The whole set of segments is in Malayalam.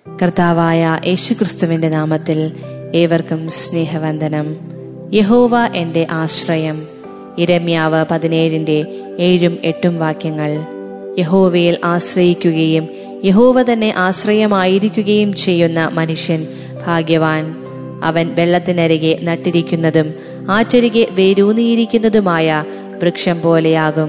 കർത്താവായ യേശുക്രിസ്തുവിന്റെ നാമത്തിൽ ഏവർക്കും സ്നേഹവന്ദനം യഹോവ എന്റെ ആശ്രയം ഇരമ്യാവ് പതിനേഴിന്റെ ഏഴും എട്ടും വാക്യങ്ങൾ യഹോവയിൽ ആശ്രയിക്കുകയും യഹോവ തന്നെ ആശ്രയമായിരിക്കുകയും ചെയ്യുന്ന മനുഷ്യൻ ഭാഗ്യവാൻ അവൻ വെള്ളത്തിനരികെ നട്ടിരിക്കുന്നതും ആറ്റരികെ വേരൂന്നിയിരിക്കുന്നതുമായ വൃക്ഷം പോലെയാകും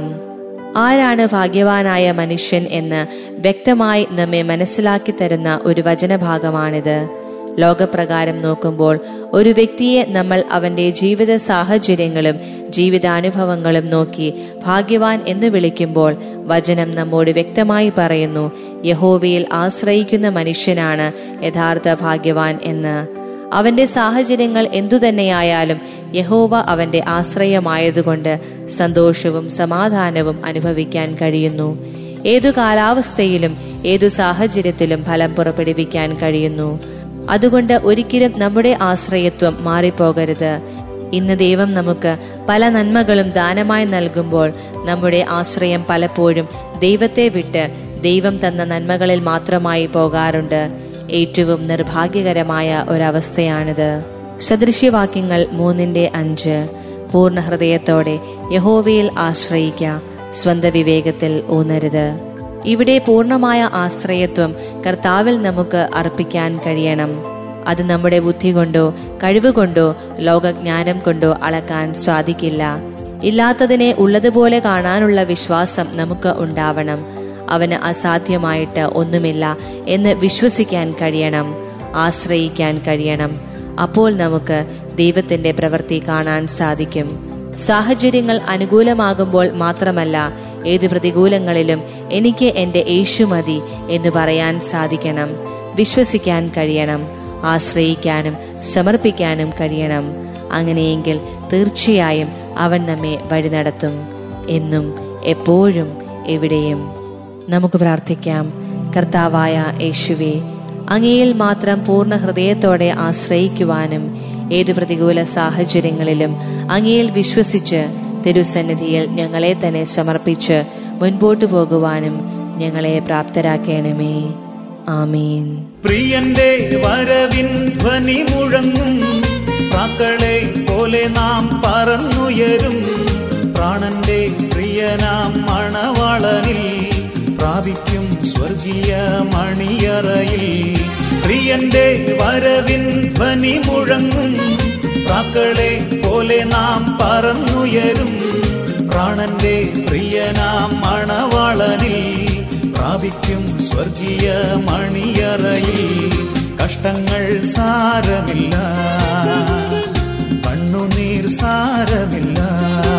ആരാണ് ഭാഗ്യവാനായ മനുഷ്യൻ എന്ന് വ്യക്തമായി നമ്മെ മനസ്സിലാക്കി തരുന്ന ഒരു വചനഭാഗമാണിത് ലോകപ്രകാരം നോക്കുമ്പോൾ ഒരു വ്യക്തിയെ നമ്മൾ അവന്റെ ജീവിത സാഹചര്യങ്ങളും ജീവിതാനുഭവങ്ങളും നോക്കി ഭാഗ്യവാൻ എന്ന് വിളിക്കുമ്പോൾ വചനം നമ്മോട് വ്യക്തമായി പറയുന്നു യഹോവയിൽ ആശ്രയിക്കുന്ന മനുഷ്യനാണ് യഥാർത്ഥ ഭാഗ്യവാൻ എന്ന് അവന്റെ സാഹചര്യങ്ങൾ എന്തുതന്നെയായാലും യഹോവ അവന്റെ ആശ്രയമായതുകൊണ്ട് സന്തോഷവും സമാധാനവും അനുഭവിക്കാൻ കഴിയുന്നു ഏതു കാലാവസ്ഥയിലും ഏതു സാഹചര്യത്തിലും ഫലം പുറപ്പെടുവിക്കാൻ കഴിയുന്നു അതുകൊണ്ട് ഒരിക്കലും നമ്മുടെ ആശ്രയത്വം മാറിപ്പോകരുത് ഇന്ന് ദൈവം നമുക്ക് പല നന്മകളും ദാനമായി നൽകുമ്പോൾ നമ്മുടെ ആശ്രയം പലപ്പോഴും ദൈവത്തെ വിട്ട് ദൈവം തന്ന നന്മകളിൽ മാത്രമായി പോകാറുണ്ട് ഏറ്റവും നിർഭാഗ്യകരമായ ഒരവസ്ഥയാണിത് സദൃശ്യവാക്യങ്ങൾ മൂന്നിന്റെ അഞ്ച് പൂർണ്ണ ഹൃദയത്തോടെ യഹോവയിൽ ആശ്രയിക്ക സ്വന്ത വിവേകത്തിൽ ഊന്നരുത് ഇവിടെ പൂർണ്ണമായ ആശ്രയത്വം കർത്താവിൽ നമുക്ക് അർപ്പിക്കാൻ കഴിയണം അത് നമ്മുടെ ബുദ്ധി കൊണ്ടോ കഴിവ് കൊണ്ടോ ലോകജ്ഞാനം കൊണ്ടോ അളക്കാൻ സാധിക്കില്ല ഇല്ലാത്തതിനെ ഉള്ളതുപോലെ കാണാനുള്ള വിശ്വാസം നമുക്ക് ഉണ്ടാവണം അവന് അസാധ്യമായിട്ട് ഒന്നുമില്ല എന്ന് വിശ്വസിക്കാൻ കഴിയണം ആശ്രയിക്കാൻ കഴിയണം അപ്പോൾ നമുക്ക് ദൈവത്തിന്റെ പ്രവൃത്തി കാണാൻ സാധിക്കും സാഹചര്യങ്ങൾ അനുകൂലമാകുമ്പോൾ മാത്രമല്ല ഏത് പ്രതികൂലങ്ങളിലും എനിക്ക് എൻ്റെ യേശു മതി എന്ന് പറയാൻ സാധിക്കണം വിശ്വസിക്കാൻ കഴിയണം ആശ്രയിക്കാനും സമർപ്പിക്കാനും കഴിയണം അങ്ങനെയെങ്കിൽ തീർച്ചയായും അവൻ നമ്മെ വഴി നടത്തും എന്നും എപ്പോഴും എവിടെയും നമുക്ക് പ്രാർത്ഥിക്കാം കർത്താവായ യേശുവേ അങ്ങയിൽ മാത്രം പൂർണ്ണ ഹൃദയത്തോടെ ആശ്രയിക്കുവാനും ഏതു പ്രതികൂല സാഹചര്യങ്ങളിലും അങ്ങയിൽ വിശ്വസിച്ച് തിരുസന്നിധിയിൽ ഞങ്ങളെ തന്നെ സമർപ്പിച്ച് മുൻപോട്ടു പോകുവാനും ഞങ്ങളെ പ്രാപ്തരാക്കണമേ ആമീൻ പ്രിയന്റെ വരവിൻ ധ്വനി മുഴങ്ങും പ്രാക്കളെ പോലെ നാം പറന്നുയരും പ്രാണന്റെ പ്രിയനാം മണവാളനിൽ പ്രാപിക്കും സ്വർഗീയ മണിയറയിൽ പ്രിയന്റെ വരവിൻ ധ്വനി മുഴങ്ങും പ്രാക്കളെ പോലെ നാം പറന്നുയരും പ്രാണന്റെ പ്രിയനാം മണവാളനിൽ പ്രാപിക്കും സ്വർഗീയ മണിയറയിൽ കഷ്ടങ്ങൾ സാരമില്ല കണ്ണുനീർ സാരമില്ല